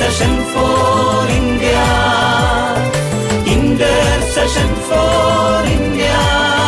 Intercession for India. Intercession for India.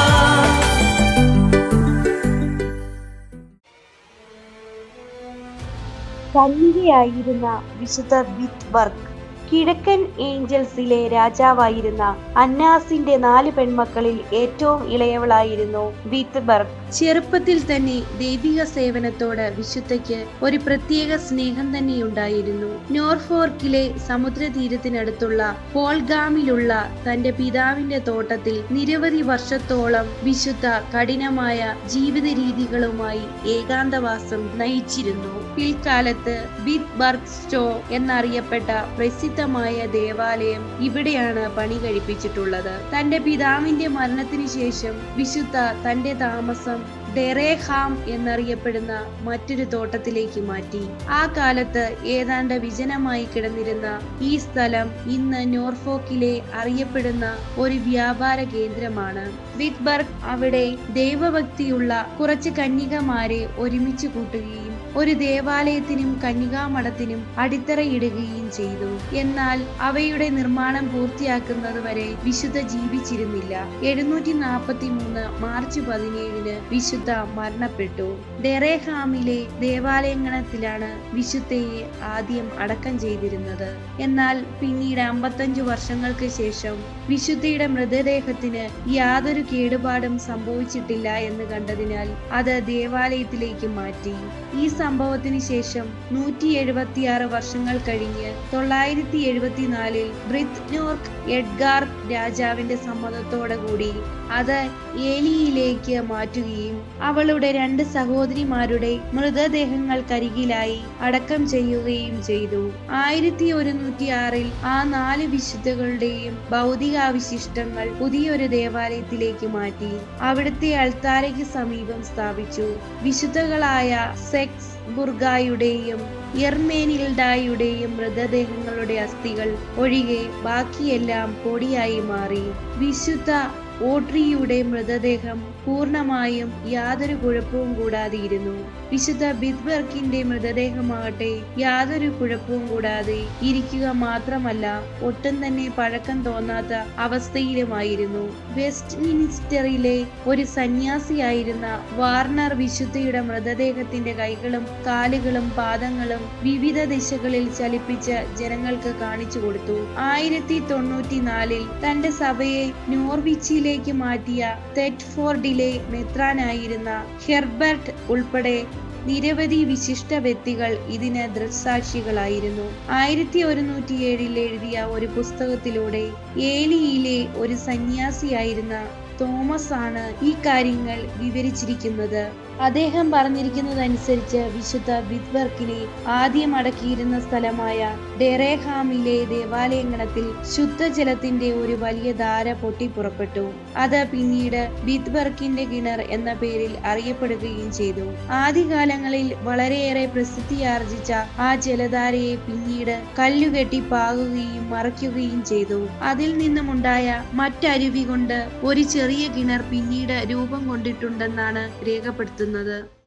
കന്യകയായിരുന്ന വിശുദ്ധ വിറ്റ്ബർഗ് കിഴക്കൻ ഏഞ്ചൽസിലെ രാജാവായിരുന്ന അന്നാസിന്റെ നാല് പെൺമക്കളിൽ ഏറ്റവും ഇളയവളായിരുന്നു വിറ്റ്ബർഗ് ചെറുപ്പത്തിൽ തന്നെ ദൈവിക സേവനത്തോട് വിശുദ്ധയ്ക്ക് ഒരു പ്രത്യേക സ്നേഹം തന്നെയുണ്ടായിരുന്നു നോർഫോർക്കിലെ സമുദ്രതീരത്തിനടുത്തുള്ള പോൾഗാമിലുള്ള തന്റെ പിതാവിന്റെ തോട്ടത്തിൽ നിരവധി വർഷത്തോളം വിശുദ്ധ കഠിനമായ ജീവിത രീതികളുമായി ഏകാന്തവാസം നയിച്ചിരുന്നു പിൽക്കാലത്ത് ബിറ്റ്ബർഗ് സ്റ്റോ എന്നറിയപ്പെട്ട പ്രസിദ്ധമായ ദേവാലയം ഇവിടെയാണ് പണി കഴിപ്പിച്ചിട്ടുള്ളത് തന്റെ പിതാവിന്റെ മരണത്തിന് ശേഷം വിശുദ്ധ തന്റെ താമസം ഡെറേഹാം എന്നറിയപ്പെടുന്ന മറ്റൊരു തോട്ടത്തിലേക്ക് മാറ്റി ആ കാലത്ത് ഏതാണ്ട് വിജനമായി കിടന്നിരുന്ന ഈ സ്ഥലം ഇന്ന് നോർഫോക്കിലെ അറിയപ്പെടുന്ന ഒരു വ്യാപാര കേന്ദ്രമാണ് വിറ്റ്ബർഗ് അവിടെ ദൈവഭക്തിയുള്ള കുറച്ച് കന്യകമാരെ ഒരുമിച്ച് കൂട്ടുകയും ഒരു ദേവാലയത്തിനും കന്യകാമഠത്തിനും അടിത്തറയിടുകയും ചെയ്തു എന്നാൽ അവയുടെ നിർമ്മാണം പൂർത്തിയാക്കുന്നതുവരെ വിശുദ്ധ ജീവിച്ചിരുന്നില്ല എഴുന്നൂറ്റി നാൽപ്പത്തി മൂന്ന് മാർച്ച് പതിനേഴിന് വിശുദ്ധ മരണപ്പെട്ടു ഡെറേഹാമിലെ ദേവാലയങ്കണത്തിലാണ് വിശുദ്ധയെ ആദ്യം അടക്കം ചെയ്തിരുന്നത് എന്നാൽ പിന്നീട് അമ്പത്തഞ്ചു വർഷങ്ങൾക്ക് ശേഷം വിശുദ്ധയുടെ മൃതദേഹത്തിന് യാതൊരു കേടുപാടും സംഭവിച്ചിട്ടില്ല എന്ന് കണ്ടതിനാൽ അത് ദേവാലയത്തിലേക്ക് മാറ്റി ഈ സംഭവത്തിന് ശേഷം നൂറ്റി എഴുപത്തിയാറ് വർഷങ്ങൾ കഴിഞ്ഞ് തൊള്ളായിരത്തി എഴുപത്തിനാലിൽ ബ്രിത്നോർക്ക് എഡ്ഗാർ രാജാവിന്റെ സമ്മതത്തോടെ കൂടി അത് ഏലിയിലേക്ക് മാറ്റുകയും അവളുടെ രണ്ട് സഹോദരിമാരുടെ മൃതദേഹങ്ങൾക്കരികിലായി അടക്കം ചെയ്യുകയും ചെയ്തു ആയിരത്തി ഒരുന്നൂറ്റി ആറിൽ ആ നാല് വിശുദ്ധകളുടെയും ഭൗതികാവശിഷ്ടങ്ങൾ പുതിയൊരു ദേവാലയത്തിലേക്ക് മാറ്റി അവിടുത്തെ അൾത്താരയ്ക്ക് സമീപം സ്ഥാപിച്ചു വിശുദ്ധകളായ സെക്സ് ബുർഗായുടെയും എർമേനിൽഡായുടെയും മൃതദേഹങ്ങളുടെ അസ്ഥികൾ ഒഴികെ ബാക്കിയെല്ലാം പൊടിയായി മാറി വിശുദ്ധ ഓട്രിയുടെ മൃതദേഹം പൂർണ്ണമായും യാതൊരു കുഴപ്പവും കൂടാതെ ഇരുന്നു വിശുദ്ധ ബിദ്ബർക്കിന്റെ മൃതദേഹമാകട്ടെ യാതൊരു കുഴപ്പവും കൂടാതെ ഇരിക്കുക മാത്രമല്ല ഒട്ടും തന്നെ പഴക്കം തോന്നാത്ത അവസ്ഥയിലുമായിരുന്നു വെസ്റ്റ് മിനിസ്റ്ററിലെ ഒരു സന്യാസിയായിരുന്ന വാർണർ വിശുദ്ധയുടെ മൃതദേഹത്തിന്റെ കൈകളും കാലുകളും പാദങ്ങളും വിവിധ ദിശകളിൽ ചലിപ്പിച്ച് ജനങ്ങൾക്ക് കാണിച്ചു കൊടുത്തു ആയിരത്തി തൊണ്ണൂറ്റിനാലിൽ തന്റെ സഭയെ നോർവിച്ചിലേക്ക് മാറ്റിയ തെറ്റ്ഫോർഡിലെ മെത്രാനായിരുന്ന ഹെർബർട്ട് ഉൾപ്പെടെ നിരവധി വിശിഷ്ട വ്യക്തികൾ ഇതിന് ദൃക്സാക്ഷികളായിരുന്നു ആയിരത്തി ഒരുന്നൂറ്റി ഏഴിൽ എഴുതിയ ഒരു പുസ്തകത്തിലൂടെ ഏലിയിലെ ഒരു സന്യാസിയായിരുന്ന തോമസ് ആണ് ഈ കാര്യങ്ങൾ വിവരിച്ചിരിക്കുന്നത് അദ്ദേഹം പറഞ്ഞിരിക്കുന്നതനുസരിച്ച് വിശുദ്ധ ബിദ്വർക്കിനെ ആദ്യം അടക്കിയിരുന്ന സ്ഥലമായ ഡെറേഹാമിലെ ദേവാലയങ്കണത്തിൽ ശുദ്ധജലത്തിന്റെ ഒരു വലിയ ധാര പൊട്ടിപ്പുറപ്പെട്ടു അത് പിന്നീട് ബിദ്ബർക്കിന്റെ കിണർ എന്ന പേരിൽ അറിയപ്പെടുകയും ചെയ്തു ആദ്യകാലങ്ങളിൽ വളരെയേറെ പ്രസിദ്ധിയാർജിച്ച ആ ജലധാരയെ പിന്നീട് കല്ലുകെട്ടി പാകുകയും മറയ്ക്കുകയും ചെയ്തു അതിൽ നിന്നുമുണ്ടായ മറ്റരുവി കൊണ്ട് ഒരു ചെറിയ കിണർ പിന്നീട് രൂപം കൊണ്ടിട്ടുണ്ടെന്നാണ് രേഖപ്പെടുത്തുന്നത്